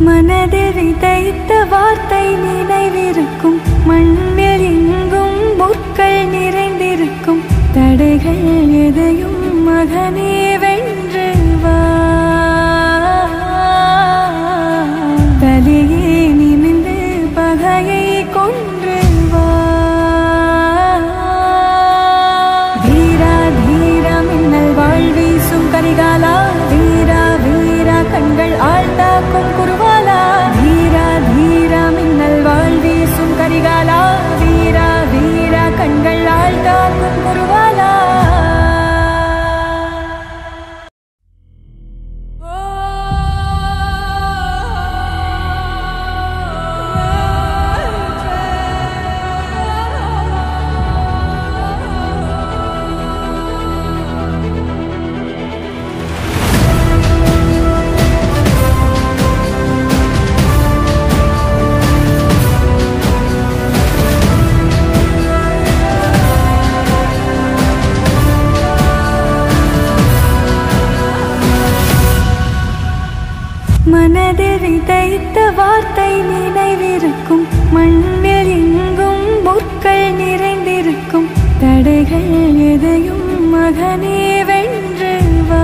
மனதில் விதைத்த வார்த்தை நினைவிருக்கும் மண்ணில் எங்கும் முற்கள் நிறைந்திருக்கும் தடைகள் எதையும் மகனே வென்று வா தலையே நிமிந்து பகையை கொன்று வா வீரா தீரா மின்னல் வாழ் வீசும் கரிகாலா வீரா வீரா கண்கள் ஆழ்த்தாக்கும் குருவாலா வீரா தீரா மின்னல் வாழ் வீசும் கரிகாலா வீரா வீரா கண்கள் ஆழ்த்தாக்கும் குருவாலா மனதில் விதைத்த வார்த்தை நினைவிருக்கும் மண்ணில் எங்கும் முற்கள் நிறைந்திருக்கும் தடைகள் எதையும் மகனே வென்று வா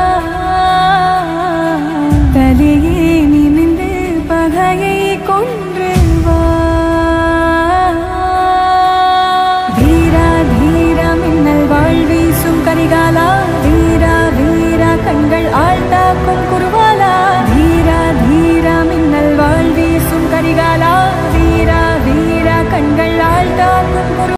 தலையே நிமிந்து பகையை கொண்டு